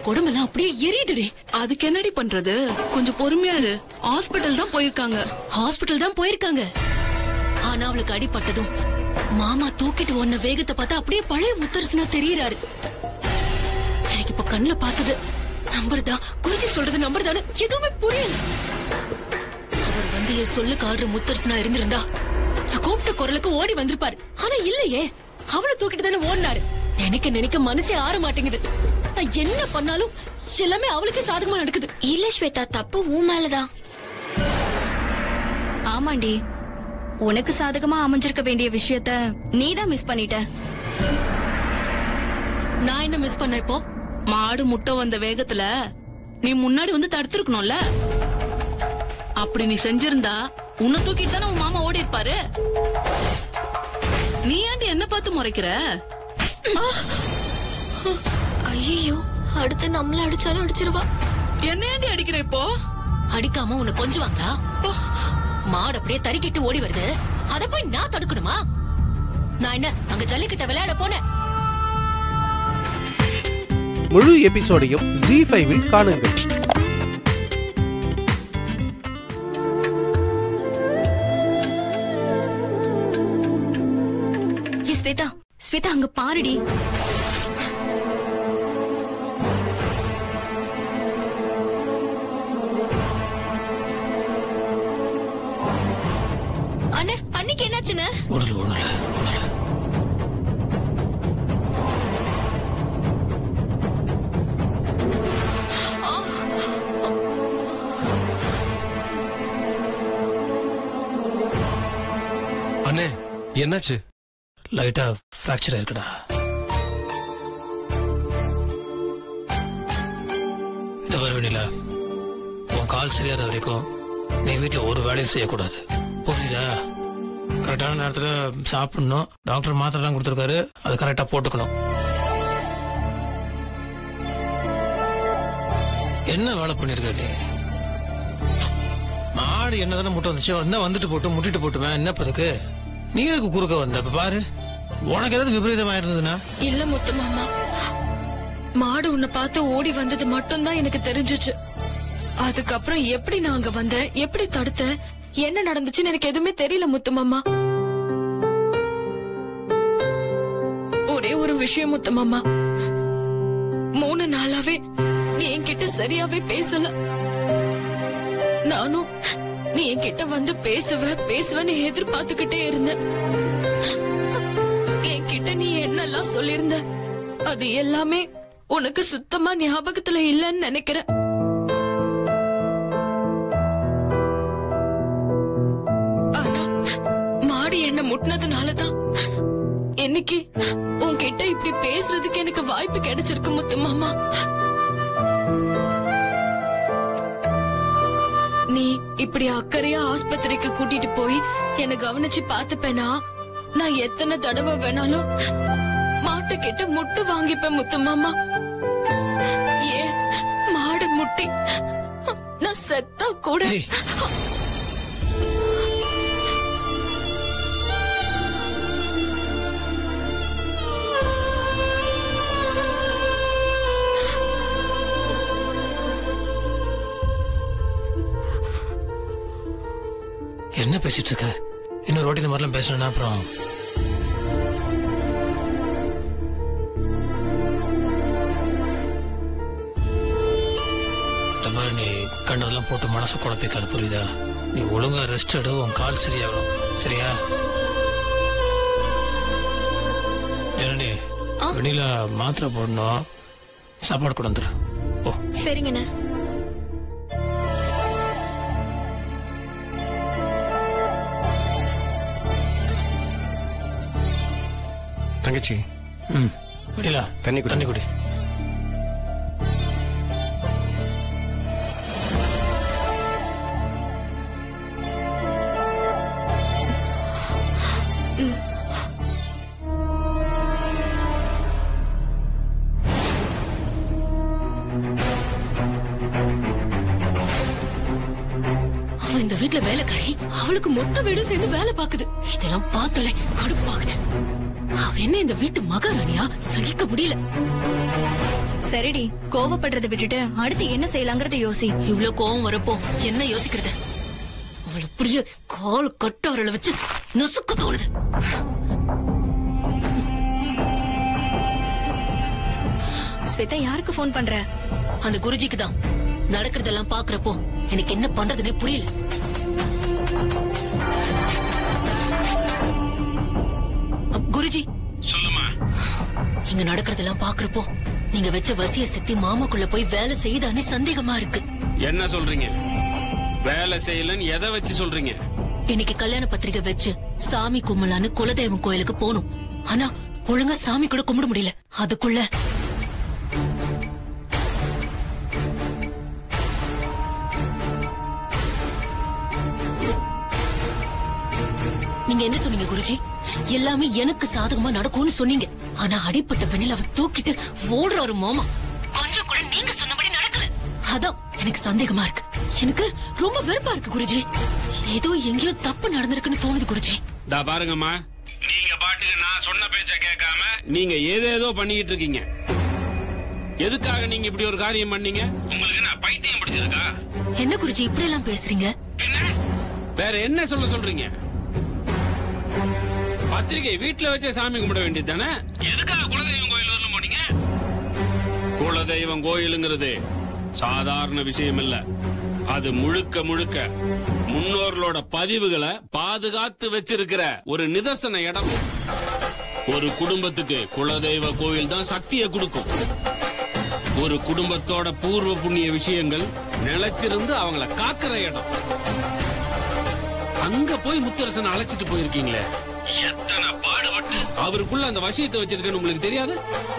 எனக்கு உடம்பெல்லாம் அப்படியே எரியுதுடி அதுக்கு என்னடி பண்றது கொஞ்சம் பொறுமையா இரு ஹாஸ்பிட்டல் தான் போயிருக்காங்க ஹாஸ்பிட்டல் தான் போயிருக்காங்க ஆனா அவளுக்கு அடிபட்டதும் மாமா தூக்கிட்டு ஒன்ன வேகத்தை பார்த்தா அப்படியே பழைய முத்தரசனா தெரியறாரு எனக்கு இப்ப கண்ணுல பார்த்தது நம்பர்தா குறிச்சி சொல்றது நம்பர்தான்னு எதுவுமே புரியல அவர் வந்து என் சொல்ல காடுற முத்தரசனா இருந்திருந்தா நான் கூப்பிட்ட குரலுக்கு ஓடி வந்திருப்பாரு ஆனா இல்லையே அவளை தூக்கிட்டு தானே ஓடினாரு நினைக்க நினைக்க மனசே ஆற மாட்டேங்குது நான் என்ன பண்ணாலும் எல்லாமே அவளுக்கே சாதகமா நடக்குது இல்ல ஸ்வேதா தப்பு உன் மேலதான் ஆமாண்டி உனக்கு சாதகமா அமைஞ்சிருக்க வேண்டிய விஷயத்த நீதான் மிஸ் பண்ணிட்ட நான் என்ன மிஸ் பண்ண இப்போ மாடு முட்டை வந்த வேகத்துல நீ முன்னாடி வந்து தடுத்திருக்கணும்ல அப்படி நீ செஞ்சிருந்தா உன்னை தூக்கிட்டு தானே உன் மாமா ஓடி இருப்பாரு நீ ஏன்டி என்ன பார்த்து முறைக்கிற ஐயோ அடுத்து நம்மள அடிச்சாலும் அடிச்சிருவா என்ன ஏன்டி அடிக்கிற இப்போ அடிக்காம உன்னை கொஞ்சுவாங்களா மாடு அப்படியே தறிக்கிட்டு ஓடி வருது அத போய் நான் தடுக்கணுமா நான் என்ன அங்க ஜல்லிக்கட்ட விளையாட போனேன் முழு எபிசோடையும் ஜி ஃபைவில் காணுங்கள் ஏ ஸ்வேதா ஸ்வேதா அங்க பாருடி அண்ணே அன்னைக்கு என்னாச்சுன்னு ஒண்ணுல ஒண்ணுல ஒண்ணுல அண்ணே என்னாச்சு லைட்டா ஃப்ராக்சர் ஆயிருக்குடா இந்த வருவனில உன் கால் சரியாத வரைக்கும் நீ வீட்டுல ஒரு வேலையும் செய்யக்கூடாது புரியுதா கரெக்டான நேரத்துல சாப்பிடணும் டாக்டர் மாத்திரை கொடுத்துருக்காரு அது கரெக்டா போட்டுக்கணும் என்ன வேலை பண்ணிருக்க நீ மாடு என்னதானே முட்டை வந்துச்சு வந்தா வந்துட்டு போட்டு முட்டிட்டு போட்டுமே என்ன பதுக்கு நீ எதுக்கு குறுக்க வந்த இப்ப பாரு உனக்கு ஏதாவது விபரீதமா இருந்ததுன்னா இல்ல முத்து மாமா மாடு உன்னை பார்த்து ஓடி வந்தது மட்டும்தான் எனக்கு தெரிஞ்சுச்சு அதுக்கப்புறம் எப்படி நான் அங்க வந்தேன் எப்படி தடுத்தேன் என்ன நடந்துச்சுன்னு எனக்கு எதுவுமே தெரியல முத்து மாமா ஒரே ஒரு விஷயம் முத்து மாமா மூணு நாளாவே நீ என்கிட்ட சரியாவே பேசல நானும் நீ என்கிட்ட வந்து பேசுவ பேசுவன்னு எதிர்பார்த்துக்கிட்டே இருந்தேன் என்கிட்ட நீ என்னெல்லாம் சொல்லியிருந்த அது எல்லாமே உனக்கு சுத்தமா ஞாபகத்துல இல்லன்னு நினைக்கிறேன் ஆனா மாடி என்ன முட்டினதுனாலதான் இன்னைக்கு உன்கிட்ட இப்படி பேசுறதுக்கு எனக்கு வாய்ப்பு கிடைச்சிருக்கு முத்து மாமா நீ இப்படி அக்கறையா ஆஸ்பத்திரிக்கு கூட்டிட்டு போய் என்ன கவனிச்சு பாத்துப்பேனா நான் எத்தனை தடவை வேணாலும் மாட்டு கிட்ட முட்டு வாங்கிப்பேன் முத்து மாமா ஏன் மாடு முட்டி நான் செத்தா கூட ஏய். என்ன பேசிட்டு இருக்க இன்னொரு வாட்டி இந்த மாதிரிலாம் பேசணும்னா அப்புறம் இந்த மாதிரி நீ கண்டதெல்லாம் போட்டு மனசை குழப்பிக்காது புரியுதா நீ ஒழுங்கா ரெஸ்ட் எடு உன் கால் சரியாகணும் சரியா ஜனனி வெளியில மாத்திரை போடணும் சாப்பாடு கொண்டு வந்துரு ஓ சரிங்கண்ணே தங்கச்சி ம் வெளியில தண்ணி குடி. தண்ணி குடி அவ இந்த வீட்ல வேலைக்காரி அவளுக்கு மொத்த வீடும் சேர்ந்து வேலை பாக்குது இதெல்லாம் பார்த்தாலே கடுப்பாகுது அவ என்ன இந்த வீட்டு மகாராணியா சகிக்க முடியல சரிடி கோவப்படுறதை விட்டுட்டு அடுத்து என்ன செய்யலாங்கறத யோசி இவ்ளோ கோவம் வரப்போ என்ன யோசிக்கிறது அவள் அப்படியே கால் கட்ட அவர்களை வச்சு நசுக்க தோணுது ஸ்வேதா யாருக்கு ஃபோன் பண்ற அந்த குருஜிக்கு தான் நடக்கிறதெல்லாம் பாக்குறப்போ எனக்கு என்ன பண்றதுனே புரியல அப், குருஜி சொல்லுமா இங்க நடக்கிறதெல்லாம் பாக்குறப்போ நீங்க வச்ச வசிய சக்தி மாமாக்குள்ள போய் வேலை செய்தானே சந்தேகமா இருக்கு என்ன சொல்றீங்க வேலை செய்யலன்னு எதை வச்சு சொல்றீங்க இன்னைக்கு கல்யாண பத்திரிகை வச்சு சாமி கும்பலான்னு குலதெய்வம் கோயிலுக்கு போகணும் ஆனா ஒழுங்கா சாமி கூட கும்பிட முடியல அதுக்குள்ள நீங்க என்ன சொன்னீங்க குருஜி எல்லாமே எனக்கு சாதகமா நடக்கும்னு சொன்னீங்க ஆனா அடிப்பட்ட வெண்ணிலாவை தூக்கிட்டு ஓடுற ஒரு மாமா கொஞ்சம் கூட நீங்க சொன்னபடி நடக்கல அதான் எனக்கு சந்தேகமா இருக்கு எனக்கு ரொம்ப வெறுப்பா இருக்கு குருஜி ஏதோ எங்கேயோ தப்பு நடந்திருக்குன்னு தோணுது குருஜி தா பாருங்கம்மா நீங்க பாட்டுக்கு நான் சொன்ன பேச்ச கேட்காம நீங்க ஏதேதோ பண்ணிக்கிட்டு இருக்கீங்க எதுக்காக நீங்க இப்படி ஒரு காரியம் பண்ணீங்க உங்களுக்கு நான் பைத்தியம் பிடிச்சிருக்கா என்ன குருஜி இப்படி எல்லாம் பேசுறீங்க பின்ன வேற என்ன சொல்ல சொல்றீங்க பத்திரிகை வீட்டுல வச்சே சாமி கும்பிட வேண்டியது தானே எதுக்காக குலதெய்வம் கோயில் வரணும் போனீங்க குலதெய்வம் கோயிலுங்கிறது சாதாரண விஷயம் இல்ல அது முழுக்க முழுக்க முன்னோர்களோட பதிவுகளை பாதுகாத்து வச்சிருக்கிற ஒரு நிதர்சன இடம் ஒரு குடும்பத்துக்கு குலதெய்வ கோயில் தான் சக்தியை கொடுக்கும் ஒரு குடும்பத்தோட பூர்வ புண்ணிய விஷயங்கள் நிலைச்சிருந்து அவங்கள காக்கிற இடம் அங்க போய் முத்தரசனை அழைச்சிட்டு போயிருக்கீங்களே எத்தனை பாடுபட்டு அவருக்குள்ள அந்த விஷயத்தை வச்சிருக்கேன்னு உங்களுக்கு தெரியாது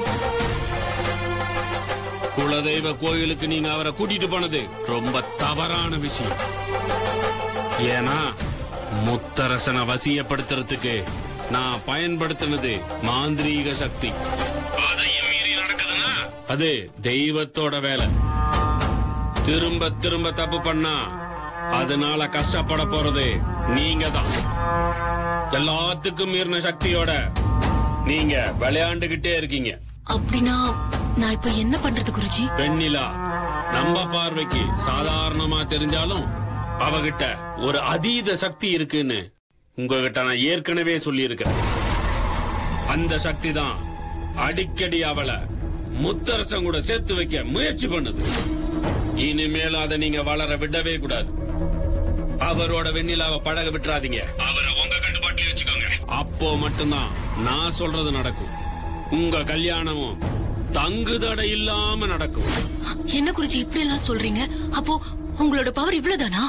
குலதெய்வ கோயிலுக்கு நீங்க அவரை கூட்டிட்டு போனது ரொம்ப தவறான விஷயம் ஏன்னா முத்தரசனை வசியப்படுத்துறதுக்கு நான் பயன்படுத்தினது மாந்திரீக சக்தி அதையும் மீறி நடக்குதுன்னா அது தெய்வத்தோட வேலை திரும்ப திரும்ப தப்பு பண்ணா அதனால கஷ்டப்பட போறது நீங்க தான் எல்லாத்துக்கும் மீறின சக்தியோட நீங்க விளையாண்டுகிட்டே இருக்கீங்க அப்படின்னா நான் இப்ப என்ன பண்றது குருஜி வெண்ணிலா நம்ம பார்வைக்கு சாதாரணமா தெரிஞ்சாலும் அவகிட்ட ஒரு அதீத சக்தி இருக்குன்னு உங்ககிட்ட நான் ஏற்கனவே சொல்லியிருக்கிறேன் அந்த சக்தி தான் அடிக்கடி அவளை முத்தரசன் கூட சேர்த்து வைக்க முயற்சி பண்ணுது இனிமேல் அதை நீங்க வளர விடவே கூடாது அவரோட வெண்ணிலாவை பழக விட்டுறாதீங்க அவரை உங்க கட்டுப்பாட்டிலே வச்சுக்கோங்க அப்போ மட்டும்தான் நான் சொல்றது நடக்கும் உங்க கல்யாணமும் தங்குதடை இல்லாம நடக்கும் என்ன குருஜி இப்படி எல்லாம் சொல்றீங்க அப்போ உங்களோட பவர் இவ்வளவுதானா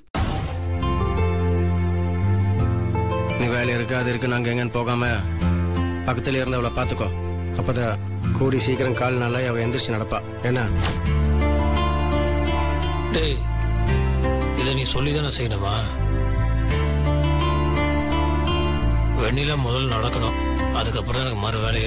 நீ வேலை இருக்கு அது இருக்கு நாங்க எங்கன்னு போகாம பக்கத்துல இருந்து அவளை பாத்துக்கோ அப்பதான் கூடி சீக்கிரம் கால் நல்லா அவ எந்திரிச்சு நடப்பா என்ன டேய் இதை நீ சொல்லிதானே செய்யணுமா வெண்ணில முதல்ல நடக்கணும் அதுக்கப்புறம் தான் எனக்கு மறு வேலையே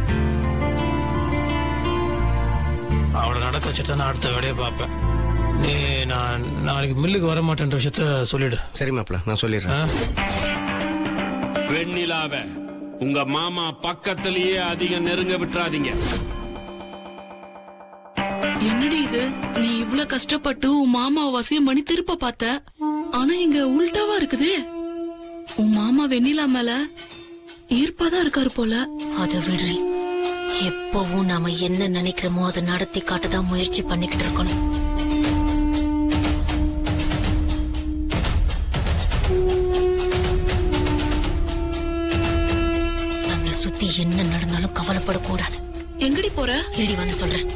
அவளை நடக்க வச்சுட்டு தான் நான் அடுத்த வேலையை பார்ப்பேன் நீ நான் நாளைக்கு மில்லுக்கு வர மாட்டேன்ற விஷயத்த சொல்லிடு சரி மாப்பிள நான் சொல்லிடுறேன் ஆ? வெண்ணிலாவ உங்க மாமா பக்கத்திலேயே அதிகம் நெருங்க விட்டுறாதீங்க என்னடி இது நீ இவ்ளோ கஷ்டப்பட்டு உன் மாமா வசியம் பண்ணி திருப்ப பார்த்த ஆனா இங்க உல்டாவா இருக்குதே உன் மாமா வெண்ணிலா மேல ஈர்ப்பாதான் இருக்காரு போல அத விடுறி எப்பவும் நாம என்ன நினைக்கிறோமோ அதை நடத்தி காட்டதான் முயற்சி பண்ணிக்கிட்டு இருக்கணும் நம்மள சுத்தி என்ன நடந்தாலும் கவலைப்படக்கூடாது எங்கடி போற எழுதி வந்து சொல்றேன்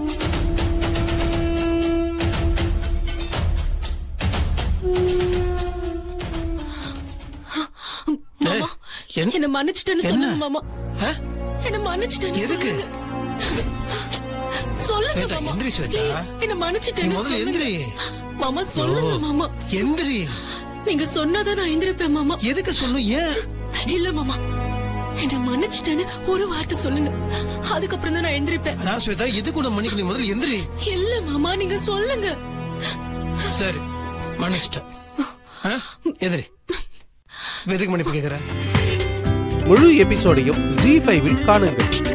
மாமா என்ன- என்ன மன்னிச்சிட்டேன்னு என்ன? சொல்லுங்க மாமா ஆ? என்ன மன்னிச்சிட்டேன்னு எதுக்கு? சொல்லுங்க சொல்லுங்க ஸ்வேதா, மாமா எந்திரி ஸ்வேதா. Please, என்ன நீ மன்னிச்சிட்டேன்னு முதல்ல சொல்லுங்க எந்திரி மாமா சொல்லுங்க ஓ. மாமா எந்திரி நீங்க சொன்னாதான் நான் எந்திரிப்பேன் மாமா எதுக்கு சொல்லும் ஏன் இல்ல மாமா என்ன மன்னிச்சிட்டேன்னு ஒரு வார்த்தை சொல்லுங்க அதுக்கப்புறம் தான் நான் எந்திரிப்பேன் அதான் ஸ்வேதா எது கூட மன்னிக்க நீ முதல்ல எந்திரி இல்ல மாமா நீங்க சொல்லுங்க சரி மன்னிச்சிட்டேன் ஆ? எதிரி இப்ப எதுக்கு மன்னிப்பு கேக்குற முழு எபிசோடையும் ஜி ஃபைவில் காணுங்கள்